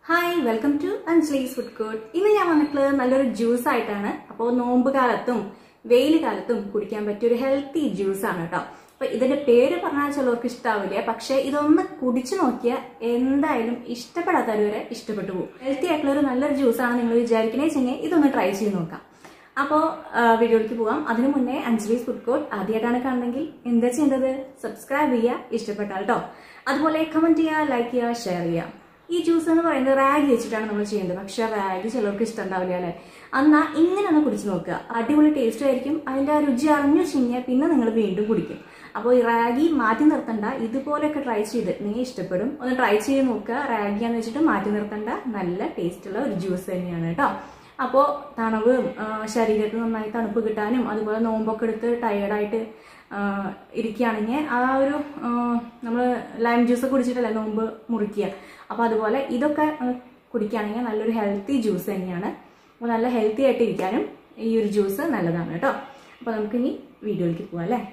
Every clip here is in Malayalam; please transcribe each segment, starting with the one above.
hi welcome to Anjali's food court ഇന്ന് ഞാൻ വന്നിട്ടുള്ളത് നല്ലൊരു ജ്യൂസ് ആയിട്ടാണ് അപ്പോൾ നോമ്പ് കാലത്തും വെയിൽ കാലത്തും കുടിക്കാൻ പറ്റിയ ഒരു ഹെൽത്തി ജ്യൂസ് ആണ് കേട്ടോ അപ്പൊ ഇതിന്റെ പേര് പറഞ്ഞാൽ ചിലർക്ക് ഇഷ്ടാവില്ല പക്ഷെ ഇതൊന്ന് കുടിച്ചു നോക്കിയാൽ എന്തായാലും ഇഷ്ടപ്പെടാത്തവർ വരെ ഇഷ്ടപ്പെട്ടു പോകും ഹെൽത്തി ആയിട്ടുള്ള ഒരു നല്ലൊരു ജ്യൂസ് ആണ് നിങ്ങൾ വിചാരിക്കണേ വെച്ചെങ്കിൽ ഇതൊന്ന് ട്രൈ ചെയ്ത് നോക്കാം അപ്പോൾ വീഡിയോയിലേക്ക് പോവാം അതിനു മുന്നേ അഞ്ജലീസ് ഫുഡ് കോർട്ട് ആദ്യമായിട്ടാണ് കാണുന്നെങ്കിൽ എന്താ ചെയ്യേണ്ടത് സബ്സ്ക്രൈബ് ചെയ്യുക ഇഷ്ടപ്പെട്ടാൽ കേട്ടോ അതുപോലെ കമന്റ് ചെയ്യുക ലൈക്ക് ചെയ്യുക ഷെയർ ചെയ്യുക ഈ ജ്യൂസ് എന്ന് പറയുന്നത് റാഗി വെച്ചിട്ടാണ് നമ്മൾ ചെയ്യുന്നത് പക്ഷെ റാഗി ചിലർക്ക് ഇഷ്ടമുണ്ടാവില്ല അല്ലേ എന്നാ ഇങ്ങനെ ഒന്ന് കുടിച്ച് നോക്കുക അടിപൊളി ടേസ്റ്റ് ആയിരിക്കും അതിന്റെ ആ രുചി അറിഞ്ഞു കഴിഞ്ഞാൽ പിന്നെ നിങ്ങൾ വീണ്ടും കുടിക്കും അപ്പോൾ ഈ റാഗി മാറ്റി നിർത്തണ്ട ഇതുപോലെയൊക്കെ ട്രൈ ചെയ്ത് നിങ്ങൾ ഇഷ്ടപ്പെടും ഒന്ന് ട്രൈ ചെയ്ത് നോക്കുക റാഗിയാന്ന് വെച്ചിട്ട് മാറ്റി നിർത്തണ്ട നല്ല ടേസ്റ്റുള്ള ഒരു ജ്യൂസ് തന്നെയാണ് കേട്ടോ അപ്പോൾ തണവ് ശരീരത്തിന് നന്നായി തണുപ്പ് കിട്ടാനും അതുപോലെ നോമ്പൊക്കെ എടുത്ത് ടയേർഡായിട്ട് ഇരിക്കുകയാണെങ്കിൽ ആ ഒരു നമ്മൾ ലൈം ജ്യൂസ് കുടിച്ചിട്ടല്ലേ നോമ്പ് മുറിക്കുക അപ്പോൾ അതുപോലെ ഇതൊക്കെ കുടിക്കുകയാണെങ്കിൽ നല്ലൊരു ഹെൽത്തി ജ്യൂസ് തന്നെയാണ് അപ്പോൾ നല്ല ഹെൽത്തി ആയിട്ട് ഇരിക്കാനും ഈ ഒരു ജ്യൂസ് നല്ലതാണ് കേട്ടോ അപ്പോൾ നമുക്കിനി വീഡിയോയിലേക്ക് പോകാം അല്ലേ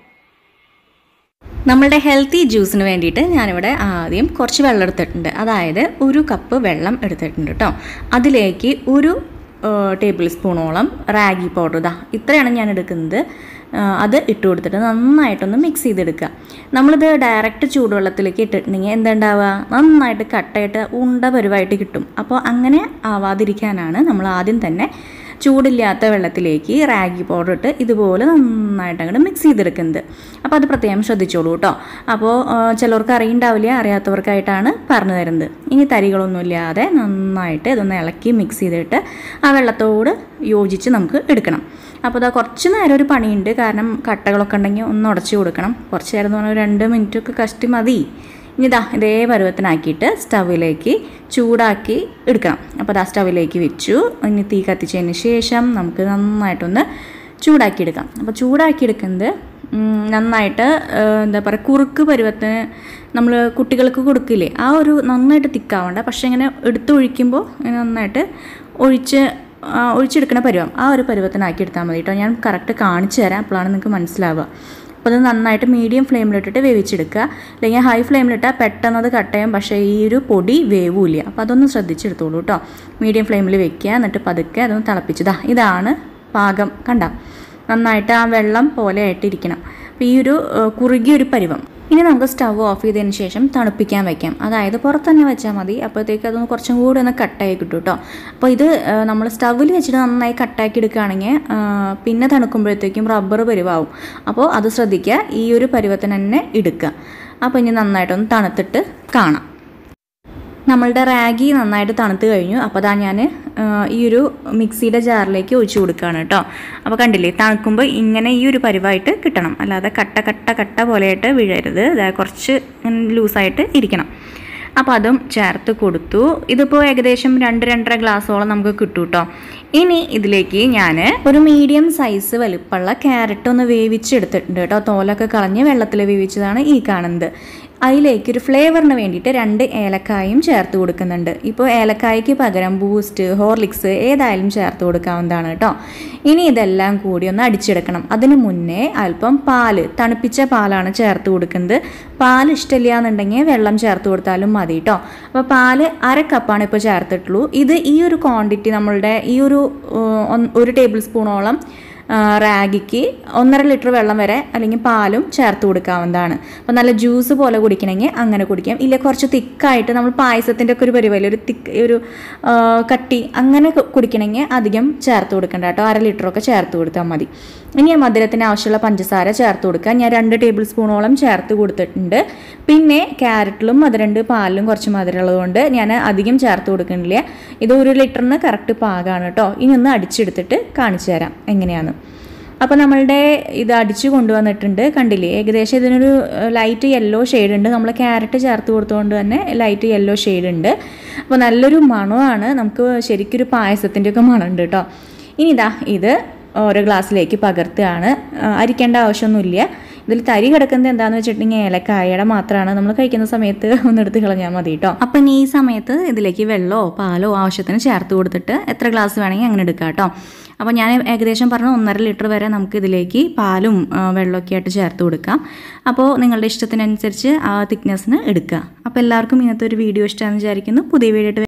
നമ്മളുടെ ഹെൽത്തി ജ്യൂസിന് വേണ്ടിയിട്ട് ഞാനിവിടെ ആദ്യം കുറച്ച് വെള്ളം എടുത്തിട്ടുണ്ട് അതായത് ഒരു കപ്പ് വെള്ളം എടുത്തിട്ടുണ്ട് കേട്ടോ അതിലേക്ക് ഒരു ടേബിൾ സ്പൂണോളം റാഗി പൗഡർ ഇതാ ഇത്രയാണ് ഞാൻ എടുക്കുന്നത് അത് ഇട്ട് കൊടുത്തിട്ട് നന്നായിട്ടൊന്ന് മിക്സ് ചെയ്തെടുക്കുക നമ്മളിത് ഡയറക്റ്റ് ചൂടുവെള്ളത്തിലേക്ക് ഇട്ടിട്ടുണ്ടെങ്കിൽ എന്തുണ്ടാവുക നന്നായിട്ട് കട്ടായിട്ട് ഉണ്ട പരുവായിട്ട് കിട്ടും അപ്പോൾ അങ്ങനെ ആവാതിരിക്കാനാണ് നമ്മൾ ആദ്യം തന്നെ ചൂടില്ലാത്ത വെള്ളത്തിലേക്ക് റാഗി പൗഡർ ഇട്ട് ഇതുപോലെ നന്നായിട്ട് അങ്ങോട്ട് മിക്സ് ചെയ്തെടുക്കുന്നത് അപ്പോൾ അത് പ്രത്യേകം ശ്രദ്ധിച്ചോളൂ കേട്ടോ അപ്പോൾ ചിലർക്ക് അറിയുണ്ടാവില്ല അറിയാത്തവർക്കായിട്ടാണ് പറഞ്ഞു തരുന്നത് ഇനി തരികളൊന്നുമില്ലാതെ നന്നായിട്ട് ഇതൊന്ന് ഇളക്കി മിക്സ് ചെയ്തിട്ട് ആ വെള്ളത്തോട് യോജിച്ച് നമുക്ക് എടുക്കണം അപ്പോൾ ഇതാ കുറച്ച് നേരം ഒരു പണിയുണ്ട് കാരണം കട്ടകളൊക്കെ ഉണ്ടെങ്കിൽ ഒന്ന് ഉടച്ചു കൊടുക്കണം കുറച്ച് നേരം എന്ന് പറഞ്ഞാൽ രണ്ട് മിനിറ്റൊക്കെ കഷ്ടി മതി ഇനി ഇതാ ഇതേ പരുവത്തിനാക്കിയിട്ട് സ്റ്റവിലേക്ക് ചൂടാക്കി എടുക്കണം അപ്പോൾ അതാ സ്റ്റവിലേക്ക് വെച്ചു ഇനി തീ കത്തിച്ചതിന് ശേഷം നമുക്ക് നന്നായിട്ടൊന്ന് ചൂടാക്കി എടുക്കാം അപ്പോൾ ചൂടാക്കി എടുക്കുന്നത് നന്നായിട്ട് എന്താ പറയുക കുറുക്ക് പരുവത്തിന് നമ്മൾ കുട്ടികൾക്ക് കൊടുക്കില്ലേ ആ ഒരു നന്നായിട്ട് തിക്കാവണ്ട പക്ഷേ ഇങ്ങനെ എടുത്തൊഴിക്കുമ്പോൾ നന്നായിട്ട് ഒഴിച്ച് ഒഴിച്ചെടുക്കുന്ന പരുവം ആ ഒരു പരുവത്തിനാക്കി എടുത്താൽ മതി കേട്ടോ ഞാൻ കറക്റ്റ് കാണിച്ചു തരാം അപ്പോഴാണ് നിങ്ങൾക്ക് മനസ്സിലാവുക അപ്പോൾ അത് നന്നായിട്ട് മീഡിയം ഫ്ലെയിമിലിട്ടിട്ട് വേവിച്ചെടുക്കുക അല്ലെങ്കിൽ ഹൈ ഫ്ലെയിമിലിട്ടാൽ പെട്ടെന്ന് അത് കട്ട് ചെയ്യാം പക്ഷേ ഈ ഒരു പൊടി വേവില്ല അപ്പോൾ അതൊന്ന് ശ്രദ്ധിച്ചെടുത്തോളൂ കേട്ടോ മീഡിയം ഫ്ലെയിമിൽ വെക്കുക എന്നിട്ട് പതുക്കെ അതൊന്ന് തിളപ്പിച്ചതാ ഇതാണ് പാകം കണ്ട നന്നായിട്ട് ആ വെള്ളം പോലെ ആയിട്ടിരിക്കണം അപ്പോൾ ഈ ഒരു കുറുകിയൊരു പരുവം ഇനി നമുക്ക് സ്റ്റവ് ഓഫ് ചെയ്തതിന് ശേഷം തണുപ്പിക്കാൻ വെക്കാം അതായത് പുറത്ത് തന്നെ വെച്ചാൽ മതി അപ്പോഴത്തേക്ക് അതൊന്ന് കുറച്ചും കൂടി ഒന്ന് കട്ടായി കിട്ടും കേട്ടോ അപ്പോൾ ഇത് നമ്മൾ സ്റ്റവിൽ വെച്ചിട്ട് നന്നായി കട്ടാക്കി എടുക്കുകയാണെങ്കിൽ പിന്നെ തണുക്കുമ്പോഴത്തേക്കും റബ്ബർ പരുവാവും അപ്പോൾ അത് ശ്രദ്ധിക്കുക ഈ ഒരു പരുവത്തിന് തന്നെ എടുക്കുക അപ്പോൾ ഇനി നന്നായിട്ടൊന്ന് തണുത്തിട്ട് കാണാം നമ്മളുടെ റാഗി നന്നായിട്ട് തണുത്ത് കഴിഞ്ഞു അപ്പോൾ അതാ ഞാൻ ഈ ഒരു മിക്സിയുടെ ജാറിലേക്ക് ഒഴിച്ചു കൊടുക്കുകയാണ് കേട്ടോ അപ്പോൾ കണ്ടില്ലേ തണുക്കുമ്പോൾ ഇങ്ങനെ ഈ ഒരു പരിവായിട്ട് കിട്ടണം അല്ലാതെ കട്ട കട്ട കട്ട പോലെയായിട്ട് വീഴരുത് അതായത് കുറച്ച് ലൂസായിട്ട് ഇരിക്കണം അപ്പോൾ അതും ചേർത്ത് കൊടുത്തു ഇതിപ്പോൾ ഏകദേശം രണ്ട് രണ്ടര ഗ്ലാസ്സോളം നമുക്ക് കിട്ടും കേട്ടോ ഇനി ഇതിലേക്ക് ഞാൻ ഒരു മീഡിയം സൈസ് വലുപ്പമുള്ള ക്യാരറ്റ് ഒന്ന് വേവിച്ചെടുത്തിട്ടുണ്ട് കേട്ടോ തോലൊക്കെ കളഞ്ഞ് വെള്ളത്തിൽ വേവിച്ചതാണ് ഈ കാണുന്നത് അതിലേക്ക് ഒരു ഫ്ലേവറിന് വേണ്ടിയിട്ട് രണ്ട് ഏലക്കായും ചേർത്ത് കൊടുക്കുന്നുണ്ട് ഇപ്പോൾ ഏലക്കായ്ക്ക് പകരം ബൂസ്റ്റ് ഹോർലിക്സ് ഏതായാലും ചേർത്ത് കൊടുക്കാവുന്നതാണ് കേട്ടോ ഇനി ഇതെല്ലാം കൂടി ഒന്ന് അടിച്ചെടുക്കണം അതിന് മുന്നേ അല്പം പാല് തണുപ്പിച്ച പാലാണ് ചേർത്ത് കൊടുക്കുന്നത് പാൽ ഇഷ്ടമില്ല എന്നുണ്ടെങ്കിൽ വെള്ളം ചേർത്ത് കൊടുത്താലും മതി കേട്ടോ അപ്പോൾ പാല് അര കപ്പാണ് ഇപ്പോൾ ചേർത്തിട്ടുള്ളൂ ഇത് ഈ ഒരു ക്വാണ്ടിറ്റി നമ്മളുടെ ഈ ഒരു ഒരു ടേബിൾ സ്പൂണോളം റാഗിക്ക് ഒന്നര ലിറ്റർ വെള്ളം വരെ അല്ലെങ്കിൽ പാലും ചേർത്ത് കൊടുക്കാവുന്നതാണ് അപ്പോൾ നല്ല ജ്യൂസ് പോലെ കുടിക്കണമെങ്കിൽ അങ്ങനെ കുടിക്കാം ഇല്ല കുറച്ച് തിക്കായിട്ട് നമ്മൾ പായസത്തിൻ്റെ ഒക്കെ ഒരു പരിപാടി ഒരു തിക്ക് ഒരു കട്ടി അങ്ങനെ കുടിക്കണമെങ്കിൽ അധികം ചേർത്ത് കൊടുക്കണ്ട കേട്ടോ അര ലിറ്ററൊക്കെ ചേർത്ത് കൊടുത്താൽ മതി ഇനി മധുരത്തിന് ആവശ്യമുള്ള പഞ്ചസാര ചേർത്ത് കൊടുക്കുക ഞാൻ രണ്ട് ടേബിൾ സ്പൂണോളം ചേർത്ത് കൊടുത്തിട്ടുണ്ട് പിന്നെ ക്യാരറ്റിലും മധുരമുണ്ട് പാലിലും കുറച്ച് മധുരമുള്ളതുകൊണ്ട് ഞാൻ അധികം ചേർത്ത് കൊടുക്കുന്നില്ല ഇത് ഒരു ലിറ്ററിന് കറക്റ്റ് പാകമാണ് കേട്ടോ ഇനി ഒന്ന് അടിച്ചെടുത്തിട്ട് കാണിച്ചു തരാം എങ്ങനെയാണ് അപ്പോൾ നമ്മളുടെ ഇത് അടിച്ചു കൊണ്ടുവന്നിട്ടുണ്ട് കണ്ടില്ലേ ഏകദേശം ഇതിനൊരു ലൈറ്റ് യെല്ലോ ഷെയ്ഡ് ഉണ്ട് നമ്മൾ ക്യാരറ്റ് ചേർത്ത് കൊടുത്തുകൊണ്ട് തന്നെ ലൈറ്റ് യെല്ലോ ഷെയ്ഡ് ഉണ്ട് അപ്പോൾ നല്ലൊരു മണമാണ് നമുക്ക് ശരിക്കൊരു പായസത്തിൻ്റെ ഒക്കെ മണമുണ്ട് കേട്ടോ ഇനി ഇതാ ഇത് ഓരോ ഗ്ലാസ്സിലേക്ക് പകർത്തുകയാണ് അരിക്കേണ്ട ആവശ്യമൊന്നുമില്ല ഇതിൽ തരി കിടക്കുന്നത് എന്താണെന്ന് വെച്ചിട്ടുണ്ടെങ്കിൽ ഏലക്കായയുടെ മാത്രമാണ് നമ്മൾ കഴിക്കുന്ന സമയത്ത് ഒന്ന് എടുത്ത് കളഞ്ഞാൽ മതി കേട്ടോ അപ്പം ഇനി ഈ സമയത്ത് ഇതിലേക്ക് വെള്ളമോ പാലോ ആവശ്യത്തിന് ചേർത്ത് കൊടുത്തിട്ട് എത്ര ഗ്ലാസ് വേണമെങ്കിൽ അങ്ങനെ എടുക്കാം കേട്ടോ അപ്പോൾ ഞാൻ ഏകദേശം പറഞ്ഞ ഒന്നര ലിറ്റർ വരെ നമുക്ക് ഇതിലേക്ക് പാലും വെള്ളമൊക്കെ ആയിട്ട് ചേർത്ത് കൊടുക്കാം അപ്പോൾ നിങ്ങളുടെ ഇഷ്ടത്തിനനുസരിച്ച് ആ തിക്നെസ്സിന് എടുക്കുക അപ്പോൾ എല്ലാവർക്കും ഇന്നത്തെ ഒരു വീഡിയോ ഇഷ്ടമാണെന്ന് വിചാരിക്കുന്നു പുതിയ വീഡിയോ